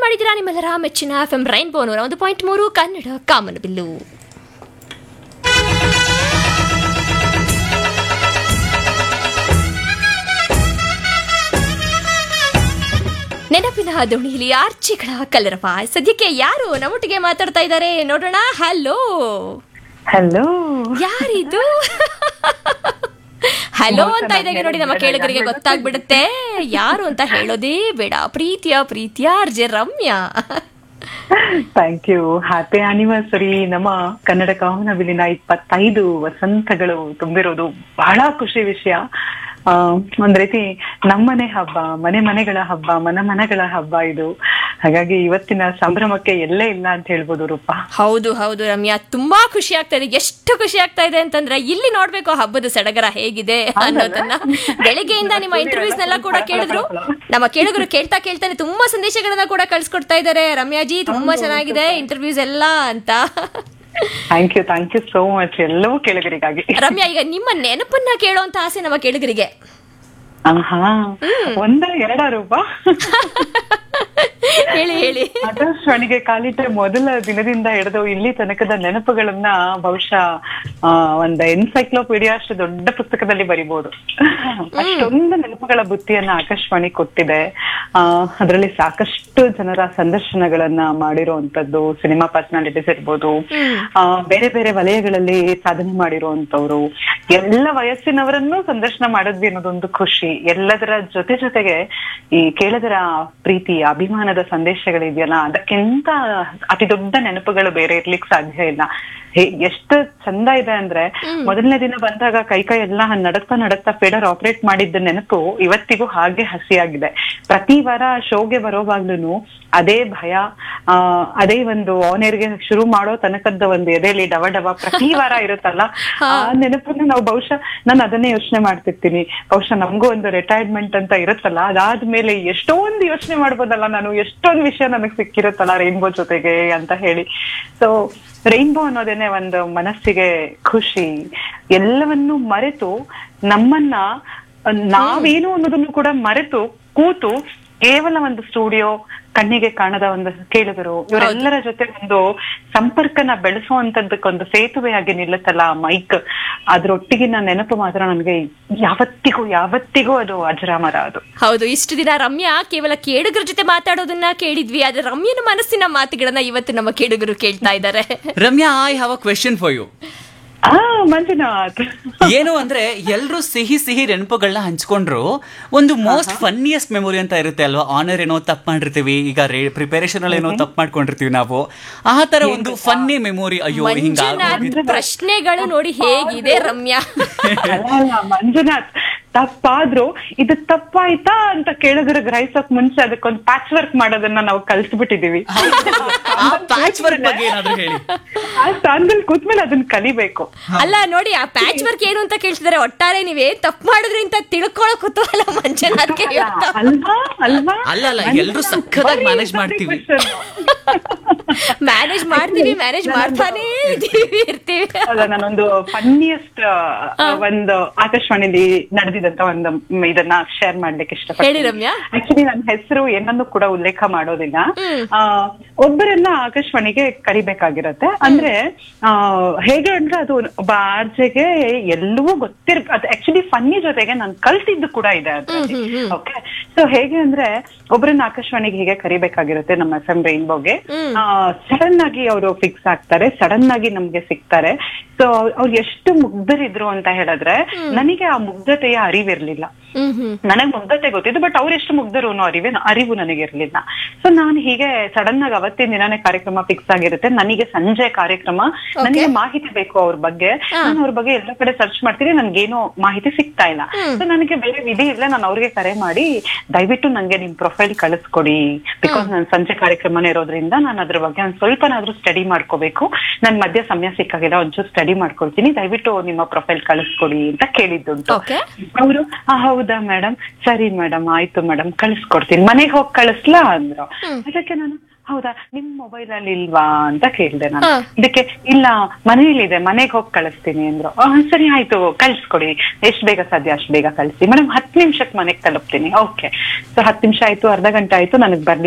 ಮಾಡಿದ್ದೀರಾ ನಿಮ್ಮೆಲ್ಲರ ಮೆಚ್ಚಿನ ಎಫ್ ಎಂ ರೈನ್ಬೋ ನೂರ ಒಂದು ಪಾಯಿಂಟ್ ಮೂರು ಕನ್ನಡ ಕಾಮನಬಿಲ್ಲು ನೆನಪಿನ ದೋಣಿಯಲ್ಲಿ ಆರ್ಚಿಗಳ ಕಲರವ ಸದ್ಯಕ್ಕೆ ಯಾರು ನಮ್ಮೊಟ್ಟಿಗೆ ಮಾತಾಡ್ತಾ ಇದ್ದಾರೆ ನೋಡೋಣ ಹಲೋ ಹಲೋ ಯಾರಿದು ಹಲೋ ಅಂತ ಇದ್ದಾಗ ನೋಡಿ ನಮ್ಮ ಕೇಳುಗರಿಗೆ ಗೊತ್ತಾಗ್ಬಿಡುತ್ತೆ ಯಾರು ಅಂತ ಹೇಳೋದೇ ಬೇಡ ಪ್ರೀತಿಯ ಪ್ರೀತಿಯ RJ Ramya thank you happy anniversary ನಮ್ಮ ಕನ್ನಡ ಕಾಮನಬಿಲಿನ ಇಪ್ಪತ್ತೈದು ವಸಂತಗಳು ತುಂಬಿರೋದು ಬಹಳ ಖುಷಿ ವಿಷಯ ಆ, ಒಂದ್ ರೀತಿ ನಮ್ಮನೆ ಹಬ್ಬ ಮನೆ ಮನೆಗಳ ಹಬ್ಬ ಮನ ಮನಗಳ ಹಬ್ಬ ಇದು ಹಾಗಾಗಿ ಇವತ್ತಿನ ಸಂಭ್ರಮಕ್ಕೆ ಎಲ್ಲೇ ಇಲ್ಲ ಅಂತ ಹೇಳ್ಬೋದು ರೂಪ ಹೌದು ಹೌದು ರಮ್ಯಾ ತುಂಬಾ ಖುಷಿ ಆಗ್ತಾ ಇದೆ ಎಷ್ಟು ಖುಷಿ ಆಗ್ತಾ ಇದೆ ಅಂತಂದ್ರೆ ಇಲ್ಲಿ ನೋಡ್ಬೇಕು ಹಬ್ಬದ ಸಡಗರ ಹೇಗಿದೆ ಅನ್ನೋದನ್ನ ಬೆಳಿಗ್ಗೆಯಿಂದ ನಿಮ್ಮ ಇಂಟರ್ವ್ಯೂಸ್ ನೆಲ್ಲ ಕೂಡ ಕೇಳಿದ್ರು ನಮ್ಮ ಕೇಳುಗರು ಕೇಳ್ತಾ ಕೇಳ್ತಾನೆ ತುಂಬಾ ಸಂದೇಶಗಳನ್ನ ಕೂಡ ಕಳ್ಸಿಕೊಡ್ತಾ ಇದ್ದಾರೆ ರಮ್ಯಾಜಿ ತುಂಬಾ ಚೆನ್ನಾಗಿದೆ ಇಂಟರ್ವ್ಯೂಸ್ ಎಲ್ಲ ಅಂತ thank you thank you so much ಎಲ್ಲವೂ ಕೇಳಿಗರಿಗಾಗಿ ರಮ್ಯಾ ಈಗ ನಿಮ್ಮ ನೆನಪನ್ನ ಕೇಳುವಂತ ಆಸೆ ನಮ್ಮ ಕೇಳುಗರಿಗೆ ಆಹಾ ಒಂದ ಎರಡ ರೂಪ ಹೇಳಿ ಹೇಳಿ ಆಕಾಶವಾಣಿಗೆ ಕಾಲಿಟ್ಟ ಮೊದಲ ದಿನದಿಂದ ಹಿಡಿದು ಇಲ್ಲಿ ತನಕದ ನೆನಪುಗಳನ್ನ ಬಹುಶಃ ಆ, ಒಂದ್ ಎನ್ಸೈಕ್ಲೋಪೀಡಿಯಾ ಅಷ್ಟು ದೊಡ್ಡ ಪುಸ್ತಕದಲ್ಲಿ ಬರಿಬಹುದು ಅಷ್ಟೊಂದು ನೆನಪುಗಳ ಬುತ್ತಿಯನ್ನ ಆಕಾಶವಾಣಿ ಕೊಟ್ಟಿದೆ ಆ ಅದರಲ್ಲಿ ಸಾಕಷ್ಟು ಜನರ ಸಂದರ್ಶನಗಳನ್ನ ಮಾಡಿರುವಂತದ್ದು ಸಿನಿಮಾ ಪರ್ಸನಾಲಿಟೀಸ್ ಇರ್ಬೋದು ಆ ಬೇರೆ ಬೇರೆ ವಲಯಗಳಲ್ಲಿ ಸಾಧನೆ ಮಾಡಿರುವಂತವ್ರು ಎಲ್ಲ ವಯಸ್ಸಿನವರನ್ನು ಸಂದರ್ಶನ ಮಾಡಿದ್ವಿ ಅನ್ನೋದೊಂದು ಖುಷಿ ಎಲ್ಲದರ ಜೊತೆ ಜೊತೆಗೆ ಈ ಕೇಳದರ ಪ್ರೀತಿ ಅಭಿಮಾನದ ಸಂದೇಶಗಳಿದೆಯಲ್ಲ ಅದಕ್ಕಿಂತ ಅತಿ ದೊಡ್ಡ ನೆನಪುಗಳು ಬೇರೆ ಇರ್ಲಿಕ್ಕೆ ಸಾಧ್ಯ ಇಲ್ಲ ಹೇ- ಎಷ್ಟು ಚಂದ ಇದೆ ಅಂದ್ರೆ ಮೊದಲನೇ ದಿನ ಬಂದಾಗ ಕೈ ಕೈ ಎಲ್ಲ ನಡಕ್ತಾ ನಡಕ್ತಾ ಫೇಡರ್ ಆಪರೇಟ್ ಮಾಡಿದ್ದ ನೆನಪು ಇವತ್ತಿಗೂ ಹಾಗೆ ಹಸಿಯಾಗಿದೆ ಪ್ರತಿ ವಾರ ಶೋಗೆ ಬರೋವಾಗ್ಲೂ ಅದೇ ಭಯ ಆ ಅದೇ ಒಂದು ಆನೇರ್ಗೆ ಶುರು ಮಾಡೋ ತನಕದ ಒಂದು ಎದೆಲಿ ಡವ ಡವ ಪ್ರತಿ ವಾರ ಇರುತ್ತಲ್ಲ ಆ ನೆನಪನ್ನ ನಾವು ಬಹುಶಃ ನಾನು ಅದನ್ನೇ ಯೋಚನೆ ಮಾಡ್ತಿರ್ತೀನಿ ಬಹುಶಃ ನಮಗೂ ಒಂದು ರಿಟೈರ್ಮೆಂಟ್ ಅಂತ ಇರುತ್ತಲ್ಲ ಅದಾದ್ಮೇಲೆ ಎಷ್ಟೊಂದು ಯೋಚನೆ ಮಾಡ್ಬೋದಲ್ಲ ನಾನು ಎಷ್ಟೊಂದು ವಿಷಯ ನನಗೆ ಸಿಕ್ಕಿರುತ್ತಲ್ಲ ರೈನ್ಬೋ ಜೊತೆಗೆ ಅಂತ ಹೇಳಿ ಸೊ ರೈನ್ಬೋ ಅನ್ನೋದೇನೆ ಒಂದು ಮನಸ್ಸಿಗೆ ಖುಷಿ ಎಲ್ಲವನ್ನೂ ಮರೆತು ನಮ್ಮನ್ನ ನಾವೇನು ಅನ್ನೋದನ್ನು ಕೂಡ ಮರೆತು ಕೂತು ಕೇವಲ ಒಂದು ಸ್ಟುಡಿಯೋ ಕಣ್ಣಿಗೆ ಕಾಣದ ಒಂದು ಕೇಳುಗರು ಇವರೆಲ್ಲರ ಜೊತೆ ಒಂದು ಸಂಪರ್ಕನ ಬೆಳೆಸುವಂತದ್ದಕ್ಕೊಂದು ಸೇತುವೆಯಾಗಿ ನಿಲ್ಲುತ್ತಲ್ಲ ಮೈಕ್ ಅದ್ರೊಟ್ಟಿಗಿನ ನೆನಪು ಮಾತ್ರ ನನಗೆ ಯಾವತ್ತಿಗೂ ಯಾವತ್ತಿಗೂ ಅದು ಅಜರಾಮರ ಅದು ಹೌದು ಇಷ್ಟು ದಿನ ರಮ್ಯಾ ಕೇವಲ ಕೇಳುಗರ ಜೊತೆ ಮಾತಾಡೋದನ್ನ ಕೇಳಿದ್ವಿ ಆದ್ರೆ ರಮ್ಯನ ಮನಸ್ಸಿನ ಮಾತುಗಳನ್ನ ಇವತ್ತು ನಮ್ಮ ಕೇಳುಗರು ಕೇಳ್ತಾ ಇದ್ದಾರೆ Ramya I have a question for you ಆ ಮಂಜುನಾಥ್ ಏನು ಅಂದ್ರೆ ಎಲ್ರು ಸಿಹಿ ಸಿಹಿ ನೆನಪುಗಳನ್ನ ಹಂಚ್ಕೊಂಡ್ರು ಒಂದು ಮೋಸ್ಟ್ ಫನ್ನಿಯಸ್ಟ್ ಮೆಮೊರಿ ಅಂತ ಇರುತ್ತೆ ಅಲ್ವಾ ಆನರ್ ಏನೋ ತಪ್ಪು ಮಾಡಿರ್ತೀವಿ ಈಗ ಪ್ರಿಪರೇಷನ್ ಅಲ್ಲಿ ಏನೋ ತಪ್ಪು ಮಾಡ್ಕೊಂಡಿರ್ತೀವಿ ನಾವು ಆ ತರ ಒಂದು ಫನ್ನಿ ಮೆಮೊರಿ ಅಯ್ಯೋ ಹಿಂಗ ಮಂಜುನಾಥ್ ಪ್ರಶ್ನೆಗಳು ನೋಡಿ ಹೇಗಿದೆ ರಮ್ಯಾ ಅಲ್ಲ ಅಲ್ಲ, ಮಂಜುನಾಥ್ ತಪ್ಪಾದ್ರು ಇದು ತಪ್ಪಾಯ್ತಾ ಅಂತ ಕೇಳಿದ್ರೆ ಗ್ರಹಿಸೋಕ್ ಮುಂಚೆ ಅದಕ್ಕೊಂದು ಪ್ಯಾಚ್ ವರ್ಕ್ ಮಾಡೋದನ್ನ ನಾವು ಕಲ್ಸ್ಬಿಟ್ಟಿದೀವಿ ಆ ಪ್ಯಾಚ್ ವರ್ಕ್ ಬಗ್ಗೆ ಏನಾದ್ರು ಹೇಳಿ ಆ ಸ್ಥಾನದಲ್ಲಿ ಕೂತ್ಮೇಲೆ ಅದನ್ನ ಕಲಿಬೇಕು ಅಲ್ಲ ನೋಡಿ ಆ ಪ್ಯಾಚ್ ವರ್ಕ್ ಏನು ಅಂತ ಕೇಳ್ತಿದ್ದಾರೆ ಒಟ್ಟಾರೆ ನೀವೇ ತಪ್ಪು ಮಾಡಿದ್ರಿ ಅಂತ ತಿಳ್ಕೊಳ್ಳೋ ಕುತೂಹಲ ಮಂಜುನಾಥ್ಗೆ ಇವತ್ತು. ಅಲ್ವಾ ಅಲ್ವಾ ಅಲ್ಲ, ಅಲ್ಲ, ಎಲ್ರೂ ಸಖತ್ತಾಗಿ manage ಮಾಡ್ತೀವಿ. ಮ್ಯಾನೇಜ್ ಮಾಡ್ತೀವಿ ಮ್ಯಾನೇಜ್ ಮಾಡ್ತಾನೇ ಇದೀವಿ ಇರ್ತೀವಿ ಅಲ್ಲ ನಾನೊಂದು ಫನ್ನಿಯಸ್ಟ್ ಒಂದು ಆಕಾಶವಾಣಿಲಿ ನಡೆದಿದಂತ ಒಂದು ಮ್, ಇದನ್ನ ಶೇರ್ ಮಾಡ್ಲಿಕ್ಕೆ ಹೇಳಿ ಇಷ್ಟಪಡ್ತೀನಿ ರಮ್ಯಾ. ಆಕ್ಚುಲಿ ನನ್ನ ಹೆಸರು ಏನನ್ನು ಕೂಡ ಉಲ್ಲೇಖ ಮಾಡೋದಿಲ್ಲ ಆ, ಒಬ್ಬರನ್ನ ಆಕಾಶವಾಣಿಗೆ ಕರಿಬೇಕಾಗಿರತ್ತೆ ಅಂದ್ರೆ ಆ, ಹೇಗೆ ಅಂದ್ರೆ ಅದು ಒಬ್ಬ ಆರ್ಜೆಗೆ ಎಲ್ಲವೂ ಗೊತ್ತಿರ್ ಅದು ಆಕ್ಚುಲಿ ಫನ್ನಿ ಜೊತೆಗೆ ನಾನು ಕಲ್ತಿದ್ದು ಕೂಡ ಇದೆ ಓಕೆ ಸೊ ಹೇಗೆ ಅಂದ್ರೆ ಒಬ್ಬರನ್ನ ಆಕಾಶವಾಣಿಗೆ ಹೇಗೆ ಕರಿಬೇಕಾಗಿರುತ್ತೆ ನಮ್ಮ ಎಫ್ ಎಂ ರೈನ್ಬೋಗೆ ಸಡನ್ ಆಗಿ ಅವರು ಫಿಕ್ಸ್ ಆಗ್ತಾರೆ ಸಡನ್ ಆಗಿ ನಮ್ಗೆ ಸಿಗ್ತಾರೆ ಸೊ ಅವ್ರು ಎಷ್ಟು ಮುಗ್ಧರಿದ್ರು ಅಂತ ಹೇಳಿದ್ರೆ ನನಗೆ ಆ ಮುಗ್ಧತೆಯ ಅರಿವಿರ್ಲಿಲ್ಲ ಹ್ಮ್ ಹ್ಮ್ ನನಗ್ ಮುಗ್ಧತೆ ಗೊತ್ತಿದ್ದು ಬಟ್ ಅವ್ರು ಎಷ್ಟು ಮುಗ್ಧರು ಅನ್ನೋ ಅರಿವೆ ಅರಿವು ನನಗಿರ್ಲಿಲ್ಲ ಸೊ ನಾನು ಹೀಗೆ ಸಡನ್ ಆಗಿ ಅವತ್ತಿನ ದಿನಾನೇ ಕಾರ್ಯಕ್ರಮ ಫಿಕ್ಸ್ ಆಗಿರುತ್ತೆ ನನಗೆ ಸಂಜೆ ಕಾರ್ಯಕ್ರಮ ನನಗೆ ಮಾಹಿತಿ ಬೇಕು ಅವ್ರ ಬಗ್ಗೆ ನಾನು ಅವ್ರ ಬಗ್ಗೆ ಎಲ್ಲ ಕಡೆ ಸರ್ಚ್ ಮಾಡ್ತೀನಿ ನನ್ಗೇನು ಮಾಹಿತಿ ಸಿಗ್ತಾ ಇಲ್ಲ ಸೊ ನನಗೆ ಬೇರೆ ವಿಧಿ ಇಲ್ಲ ನಾನು ಅವ್ರಿಗೆ ಕರೆ ಮಾಡಿ ದಯವಿಟ್ಟು ನಂಗೆ ನಿಮ್ ಪ್ರೊಫೈಲ್ ಕಳಿಸ್ಕೊಡಿ ಬಿಕಾಸ್ ನಾನು ಸಂಜೆ ಕಾರ್ಯಕ್ರಮನೇ ಇರೋದ್ರಿಂದ ನಾನು ಅದ್ರ ಬಗ್ಗೆ ಒಂದ್ ಸ್ವಲ್ಪನಾದ್ರೂ ಸ್ಟಡಿ ಮಾಡ್ಕೋಬೇಕು ನನ್ ಮಧ್ಯ ಸಮಯ ಸಿಕ್ಕಾಗಿಲ್ಲ ಒಂಚೂರು ಸ್ಟಡಿ ಮಾಡ್ಕೊಳ್ತೀನಿ ದಯವಿಟ್ಟು ನಿಮ್ಮ ಪ್ರೊಫೈಲ್ ಕಳಿಸ್ಕೊಡಿ ಅಂತ ಕೇಳಿದ್ದುಂಟು ಓಕೆ ಅವರು ಹೌದಾ ಮೇಡಮ್ ಸರಿ ಮೇಡಮ್ ಆಯ್ತು ಮೇಡಮ್ ಕಳಿಸ್ಕೊಡ್ತೀನಿ ಮನೆಗೆ ಹೋಗಿ ಕಳಿಸ್ಲಾ ಅಂದ್ರು ಅದಕ್ಕೆ ನಾನು ಹೌದಾ ನಿಮ್ ಮೊಬೈಲ್ ಅಲ್ಲಿ ಇಲ್ವಾ ಅಂತ ಕೇಳ್ದೆ ನಾನು ಹಾ. ಇದಕ್ಕೆ ಇಲ್ಲ ಮನೇಲಿದೆ ಮನೆಗೆ ಹೋಗಿ ಕಳಿಸ್ತೀನಿ ಅಂದ್ರು ಆ, ಸರಿ ಆಯ್ತು ಕಳ್ಸ್ಕೊಡಿ ಎಷ್ಟ್ ಬೇಗ ಸಾಧ್ಯ ಅಷ್ಟ್ ಬೇಗ ಕಳಿಸಿ ಮೇಡಮ್ ಹತ್ತು ನಿಮಿಷಕ್ಕೆ ಮನೆಗೆ ತಲುಪ್ತೀನಿ ಓಕೆ ಸೊ ಹತ್ತು ನಿಮಿಷ ಆಯ್ತು ಅರ್ಧ ಗಂಟೆ ಆಯ್ತು ನನಗೆ ಬರ್ಲಿ